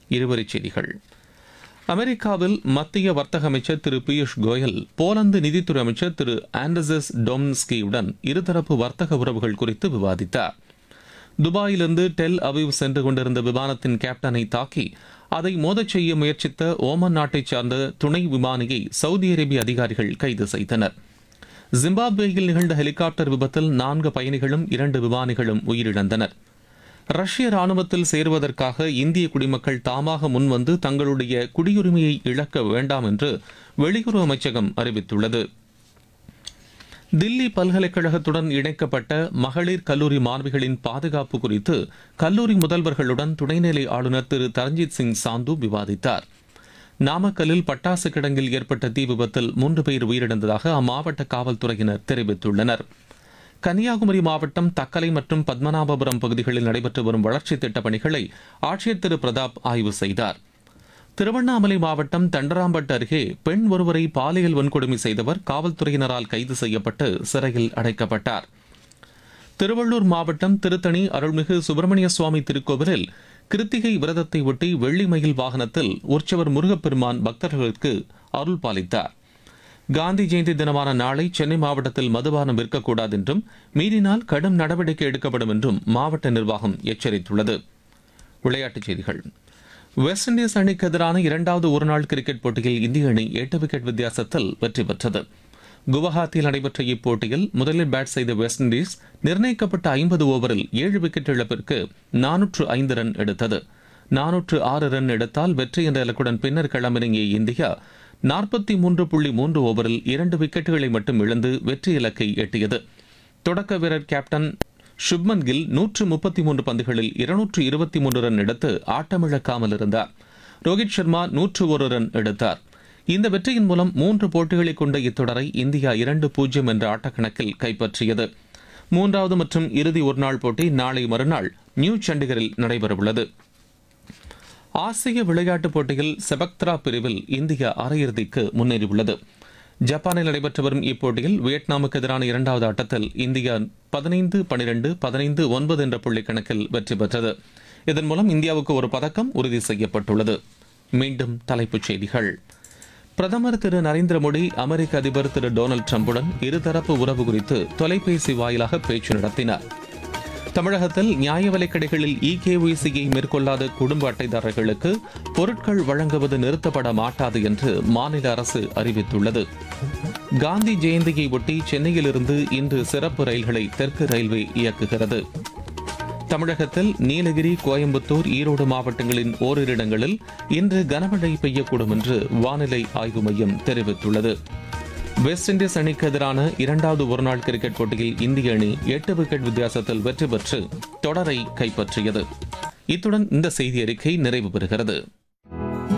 இருவரிச் செய்திகள் அமெரிக்காவில் மத்திய வர்த்தக அமைச்சர் திரு பியூஷ் கோயல் போலந்து நிதித்துறை அமைச்சர் திரு ஆண்டர்சஸ் டொம்ஸ்கியுடன் இருதரப்பு வர்த்தக உறவுகள் குறித்து விவாதித்தார் துபாயிலிருந்து டெல் அவிவ் சென்று கொண்டிருந்த விமானத்தின் கேப்டனை தாக்கி அதை மோதச் செய்ய முயற்சித்த ஓமன் நாட்டைச் சார்ந்த துணை விமானியை சவுதி அரேபிய அதிகாரிகள் கைது செய்தனர் ஜிம்பாப்வேயில் நிகழ்ந்த ஹெலிகாப்டர் விபத்தில் நான்கு பயணிகளும் இரண்டு விமானிகளும் உயிரிழந்தனர் ரஷ்ய ராணுவத்தில் சேருவதற்காக இந்திய குடிமக்கள் தாமாக முன்வந்து தங்களுடைய குடியுரிமையை இழக்க வேண்டாம் என்று வெளியுறவு அமைச்சகம் அறிவித்துள்ளது தில்லி பல்கலைக்கழகத்துடன் இணைக்கப்பட்ட மகளிர் கல்லூரி மாணவிகளின் பாதுகாப்பு குறித்து கல்லூரி முதல்வர்களுடன் துணைநிலை ஆளுநர் திரு தரஞ்சித் சிங் சாந்து விவாதித்தார் நாமக்கல்லில் பட்டாசு கிடங்கில் ஏற்பட்ட தீ விபத்தில் மூன்று பேர் உயிரிழந்ததாக அம்மாவட்ட காவல்துறையினர் தெரிவித்துள்ளனர் கன்னியாகுமரி மாவட்டம் தக்கலை மற்றும் பத்மநாபபுரம் பகுதிகளில் நடைபெற்று வரும் வளர்ச்சித் திட்டப் பணிகளை ஆட்சியர் திரு பிரதாப் ஆய்வு செய்தார் திருவண்ணாமலை மாவட்டம் தண்டராம்பட்டு அருகே பெண் ஒருவரை பாலியல் வன்கொடுமை செய்தவர் காவல்துறையினரால் கைது செய்யப்பட்டு சிறையில் அடைக்கப்பட்டார் திருவள்ளூர் மாவட்டம் திருத்தணி அருள்மிகு சுப்பிரமணிய சுவாமி திருக்கோவிலில் கிருத்திகை விரதத்தை ஒட்டி வெள்ளி மயில் வாகனத்தில் உற்சவர் முருகப்பெருமான் பக்தர்களுக்கு அருள் பாலித்தார் காந்தி ஜெயந்தி தினமான நாளை சென்னை மாவட்டத்தில் மதுபானம் விற்கக்கூடாது என்றும் மீறினால் கடும் நடவடிக்கை எடுக்கப்படும் என்றும் மாவட்ட நிர்வாகம் எச்சரித்துள்ளது விளையாட்டுச் செய்திகள் வெஸ்ட் இண்டீஸ் அணிக்கு எதிரான இரண்டாவது ஒருநாள் கிரிக்கெட் போட்டியில் இந்திய அணி எட்டு விக்கெட் வித்தியாசத்தில் வெற்றி பெற்றது குவஹாத்தியில் நடைபெற்ற இப்போட்டியில் முதலில் பேட் செய்த வெஸ்ட் இண்டீஸ் நிர்ணயிக்கப்பட்ட ஐம்பது ஓவரில் ஏழு விக்கெட் இழப்பிற்கு நானூற்று ஐந்து ரன் எடுத்தது நானூற்று ஆறு ரன் எடுத்தால் வெற்றி என்ற இலக்குடன் பின்னர் களமிறங்கிய இந்தியா நாற்பத்தி மூன்று புள்ளி மூன்று ஓவரில் இரண்டு விக்கெட்டுகளை மட்டும் இழந்து வெற்றி இலக்கை எட்டியது தொடக்க வீரர் கேப்டன் சுப்மன் கில் நூற்று முப்பத்தி மூன்று பந்துகளில் இருநூற்று இருபத்தி மூன்று ரன் எடுத்து ஆட்டமிழக்காமல் இருந்தார் ரோஹித் சர்மா நூற்று ஒரு ரன் எடுத்தார் இந்த வெற்றியின் மூலம் மூன்று போட்டிகளை கொண்ட இத்தொடரை இந்தியா இரண்டு பூஜ்ஜியம் என்ற ஆட்டக்கணக்கில் கைப்பற்றியது மூன்றாவது மற்றும் இறுதி ஒருநாள் போட்டி நாளை மறுநாள் நியூ சண்டிகரில் நடைபெறவுள்ளது ஆசிய விளையாட்டுப் போட்டியில் செபக்த்ரா பிரிவில் இந்தியா அரையிறுதிக்கு முன்னேறியுள்ளது ஜப்பானில் நடைபெற்று வரும் இப்போட்டியில் வியட்நாமுக்கு எதிரான இரண்டாவது ஆட்டத்தில் இந்தியா பதினைந்து பனிரெண்டு பதினைந்து ஒன்பது என்ற புள்ளி கணக்கில் வெற்றி பெற்றது இதன் மூலம் இந்தியாவுக்கு ஒரு பதக்கம் உறுதி செய்யப்பட்டுள்ளது மீண்டும் தலைப்புச் செய்திகள் பிரதமர் திரு நரேந்திர மோடி அமெரிக்க அதிபர் திரு டொனால்டு டிரம்புடன் இருதரப்பு உறவு குறித்து தொலைபேசி வாயிலாக பேச்சு நடத்தினார் தமிழகத்தில் நியாய விலைக் கடைகளில் இகேஒய்சியை மேற்கொள்ளாத குடும்ப அட்டைதாரர்களுக்கு பொருட்கள் வழங்குவது நிறுத்தப்பட மாட்டாது என்று மாநில அரசு அறிவித்துள்ளது காந்தி ஜெயந்தியை ஒட்டி சென்னையிலிருந்து இன்று சிறப்பு ரயில்களை தெற்கு ரயில்வே இயக்குகிறது தமிழகத்தில் நீலகிரி கோயம்புத்தூர் ஈரோடு மாவட்டங்களின் ஓரிரு இடங்களில் இன்று கனமழை பெய்யக்கூடும் என்று வானிலை ஆய்வு மையம் தெரிவித்துள்ளது வெஸ்ட் இண்டீஸ் அணிக்கு எதிரான இரண்டாவது ஒருநாள் கிரிக்கெட் போட்டியில் இந்திய அணி எட்டு விக்கெட் வித்தியாசத்தில் வெற்றி பெற்று தொடரை கைப்பற்றியது இத்துடன் இந்த செய்தி அறிக்கை நிறைவு பெறுகிறது